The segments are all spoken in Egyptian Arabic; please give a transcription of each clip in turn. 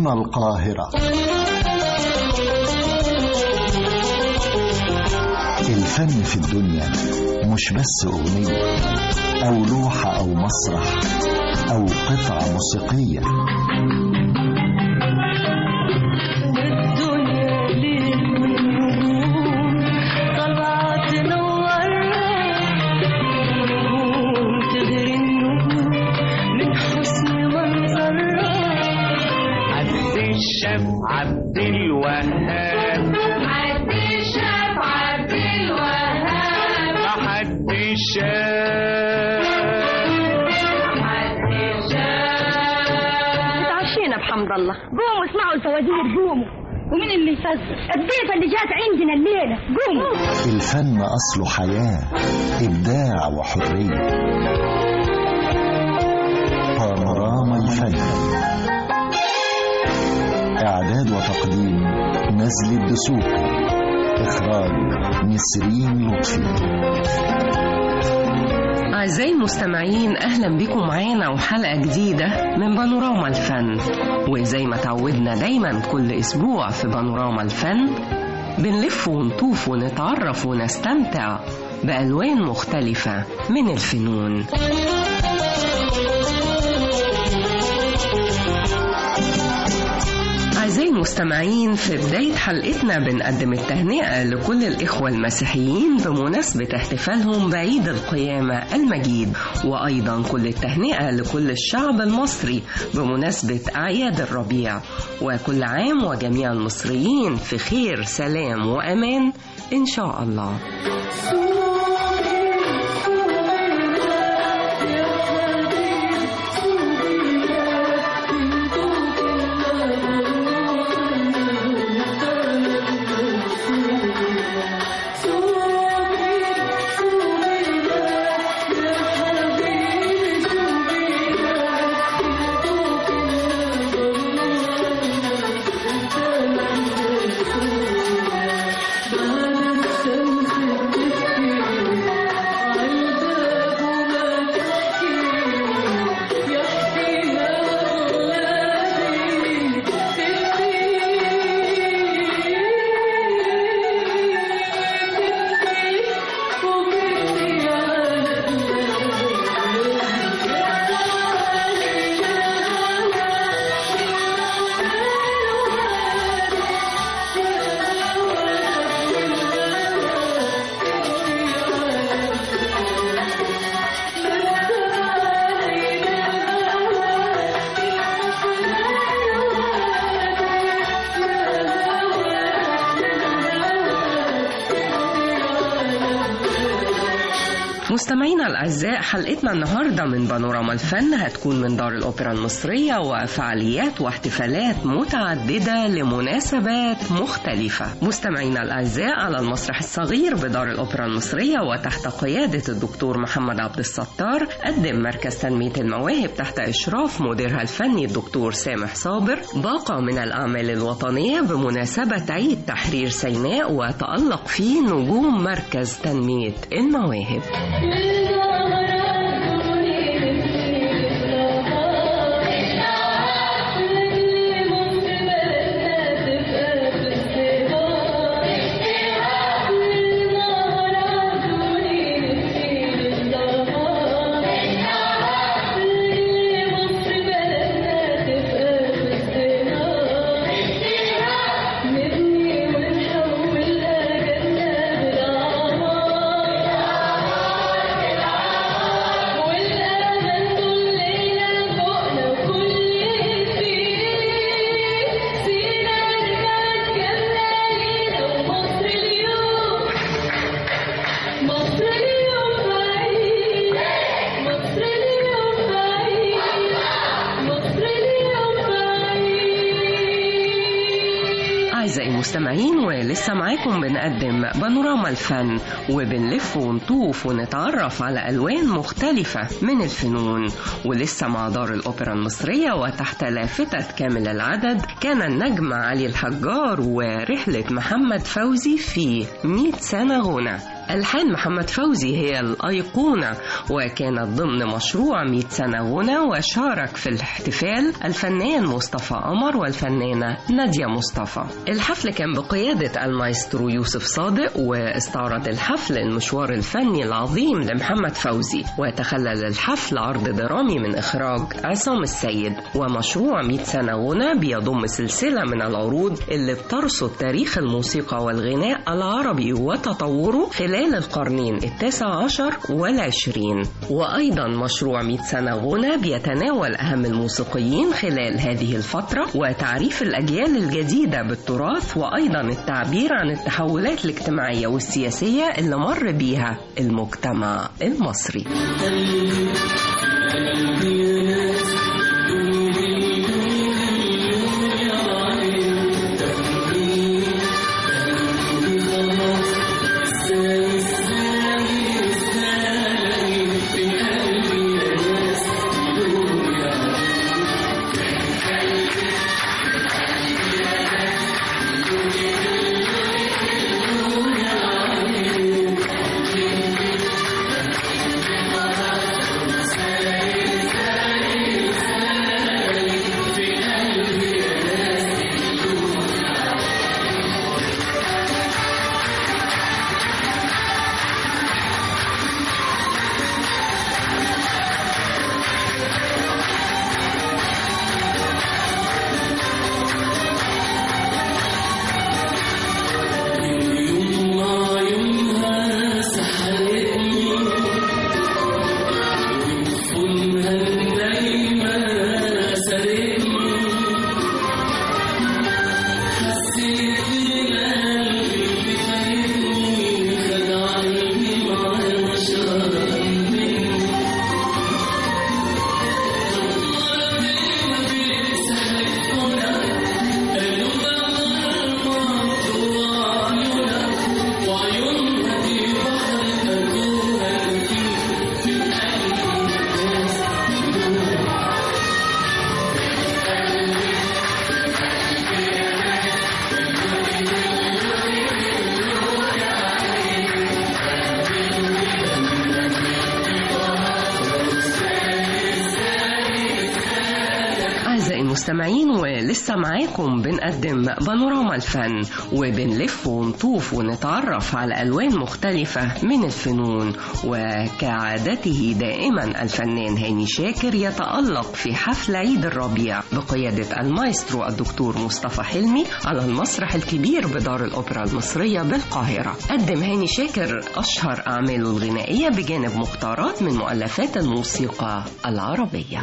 هنا القاهرة الفن في الدنيا مش بس أغنية أو لوحة أو مسرح أو قطعة موسيقية الدنيا ليل ونجوم طلعت تنورنا نجوم تغري النجوم من حسن منظرها عبد الشاب عبد الوهاب عبد الشاب عبد الوهاب عبد الشاب عبد الشاب اتعشينا بحمد الله قوموا اسمعوا الفوازير قوموا ومين اللي يفزر الضيفة اللي جات عندنا الليلة قوموا الفن أصله حياة إبداع وحرية بانوراما الفن إعداد وتقديم نزل الدسوقي إخراج نسرين لطفي أعزائي المستمعين أهلا بكم معانا وحلقة جديدة من بانوراما الفن وزي ما تعودنا دايما كل أسبوع في بانوراما الفن بنلف ونطوف ونتعرف ونستمتع بألوان مختلفة من الفنون أعزائي المستمعين في بداية حلقتنا بنقدم التهنئة لكل الإخوة المسيحيين بمناسبة احتفالهم بعيد القيامة المجيد وأيضا كل التهنئة لكل الشعب المصري بمناسبة أعياد الربيع وكل عام وجميع المصريين في خير سلام وأمان إن شاء الله مستمعينا الأعزاء حلقتنا النهاردة من بانوراما الفن هتكون من دار الأوبرا المصرية وفعاليات واحتفالات متعددة لمناسبات مختلفة مستمعينا الأعزاء على المسرح الصغير بدار الأوبرا المصرية وتحت قيادة الدكتور محمد عبد الستار قدم مركز تنمية المواهب تحت إشراف مديرها الفني الدكتور سامح صابر باقة من الأعمال الوطنية بمناسبة عيد تحرير سيناء وتألق فيه نجوم مركز تنمية المواهب أعزائي المستمعين ولسه معاكم بنقدم بانوراما الفن وبنلف ونطوف ونتعرف على ألوان مختلفة من الفنون ولسه مع دار الأوبرا المصرية وتحت لافتة كامل العدد كان النجم علي الحجار ورحلة محمد فوزي في 100 سنة غنى ألحان محمد فوزي هي الأيقونة وكانت ضمن مشروع 100 سنة غنى وشارك في الاحتفال الفنان مصطفى قمر والفنانة نادية مصطفى الحفل كان بقيادة المايسترو يوسف صادق واستعرض الحفل المشوار الفني العظيم لمحمد فوزي وتخلل الحفل عرض درامي من إخراج عصام السيد ومشروع 100 سنة غنى بيضم سلسلة من العروض اللي بترصد تاريخ الموسيقى والغناء العربي وتطوره خلال القرنين التاسع عشر والعشرين وأيضا مشروع 100 سنة غنى بيتناول أهم الموسيقيين خلال هذه الفترة وتعريف الأجيال الجديدة بالتراث وأيضا التعبير عن التحولات الاجتماعية والسياسية اللي مر بيها المجتمع المصري أعزائي المستمعين ولسه معاكم بنقدم بانوراما الفن وبنلف ونطوف ونتعرف على ألوان مختلفة من الفنون وكعادته دائما الفنان هاني شاكر يتألق في حفل عيد الربيع بقيادة المايسترو الدكتور مصطفى حلمي على المسرح الكبير بدار الأوبرا المصرية بالقاهرة قدم هاني شاكر أشهر أعماله الغنائية بجانب مختارات من مؤلفات الموسيقى العربية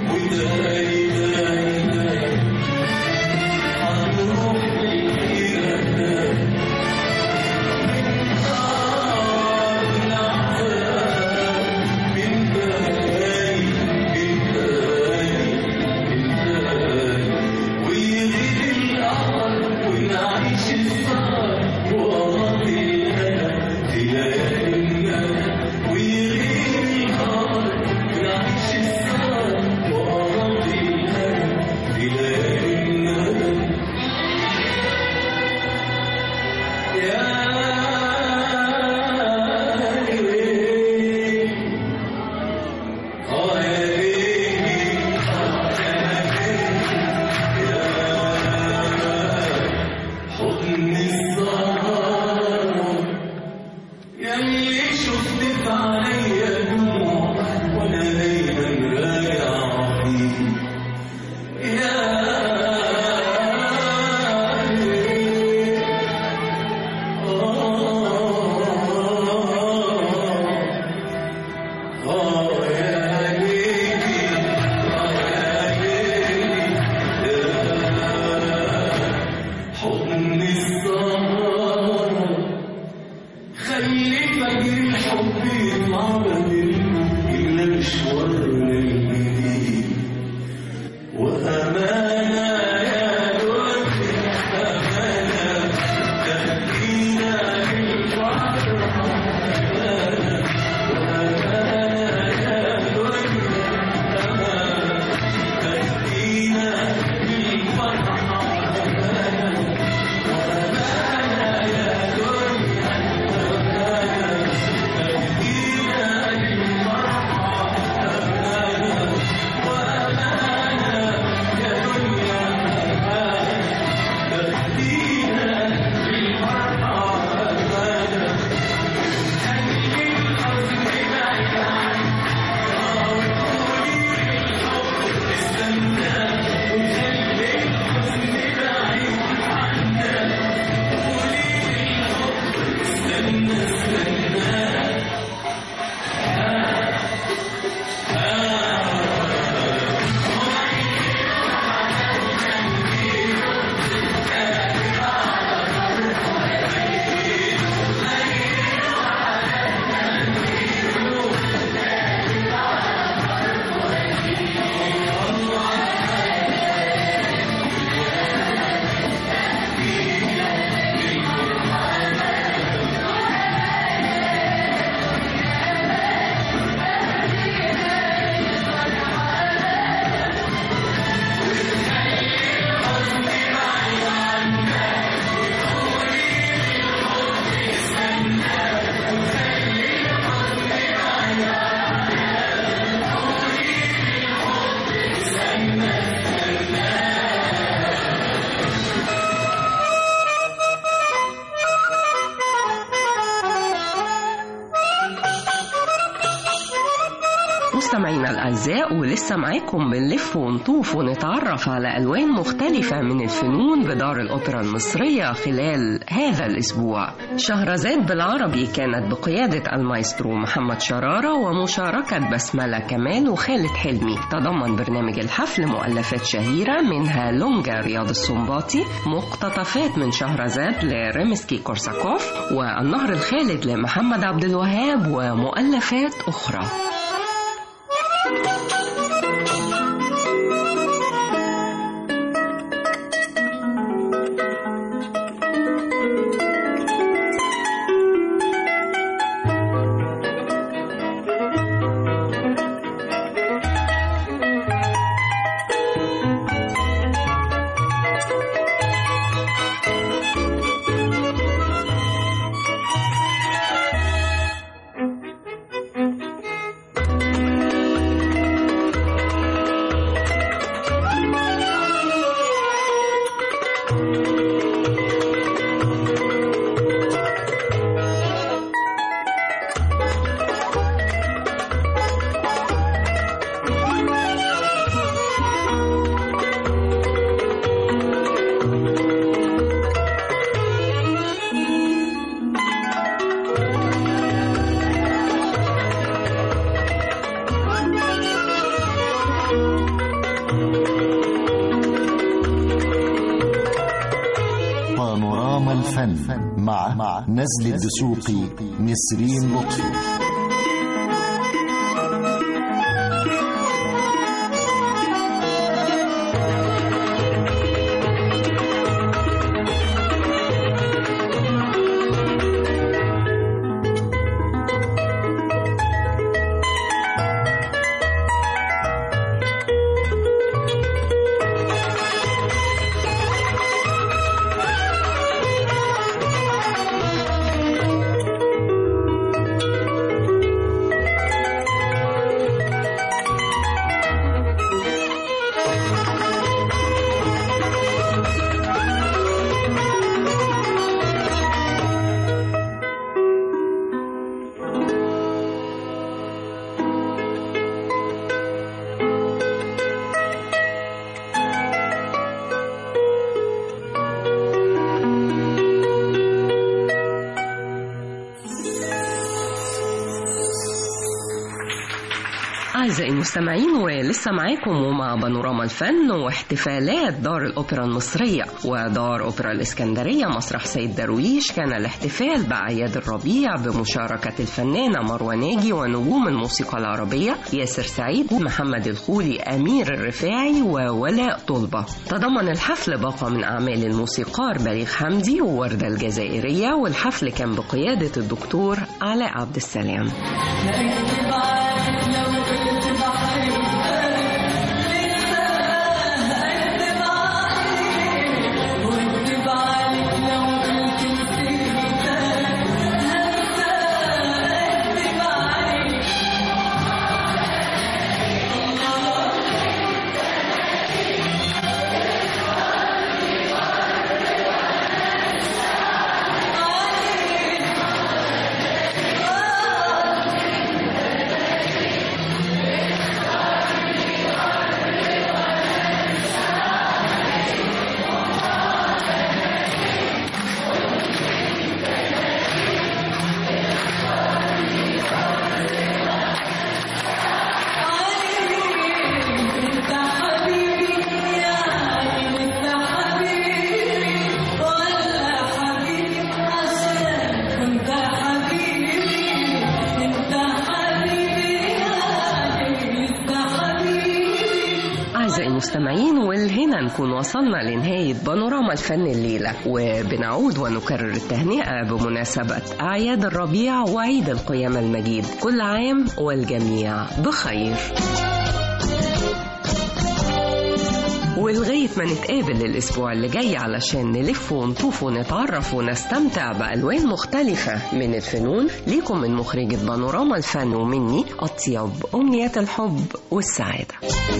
Yeah. مستمعينا الأعزاء ولسه معاكم بنلف ونطوف ونتعرف على ألوان مختلفة من الفنون بدار الأوبرا المصرية خلال هذا الأسبوع شهرزاد بالعربي كانت بقيادة المايسترو محمد شرارة ومشاركة بسملة كمال وخالد حلمي تضمن برنامج الحفل مؤلفات شهيرة منها لونجا رياض السنباطي مقتطفات من شهرزاد لريمسكي كورساكوف والنهر الخالد لمحمد عبد الوهاب ومؤلفات أخرى بانوراما الفن مع نزل الدسوقي نسرين لطفي أعزائي المستمعين ولسه معاكم ومع بانوراما الفن واحتفالات دار الأوبرا المصرية ودار أوبرا الإسكندرية مسرح سيد درويش كان الاحتفال بأعياد الربيع بمشاركة الفنانة مروة ناجي ونجوم الموسيقى العربية ياسر سعيد محمد الخولي أمير الرفاعي وولاء طلبة تضمن الحفل باقة من أعمال الموسيقار بليغ حمدي ووردة الجزائرية والحفل كان بقيادة الدكتور علاء عبد السلام أعزائي المستمعين والهنا نكون وصلنا لنهاية بانوراما الفن الليلة وبنعود ونكرر التهنئة بمناسبة أعياد الربيع وعيد القيامة المجيد كل عام والجميع بخير ولغاية ما نتقابل الأسبوع اللي جاي علشان نلف ونطوف ونتعرف ونستمتع بألوان مختلفة من الفنون ليكم من مخرجة بانوراما الفن ومني أطيب أمنيات الحب والسعادة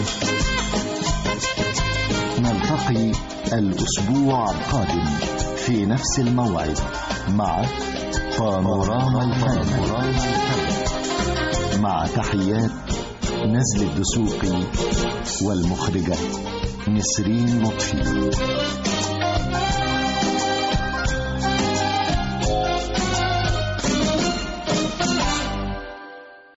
نلتقي الأسبوع القادم في نفس الموعد مع بانوراما الفن مع تحيات نزل الدسوقي والمخرجة نسرين لطفي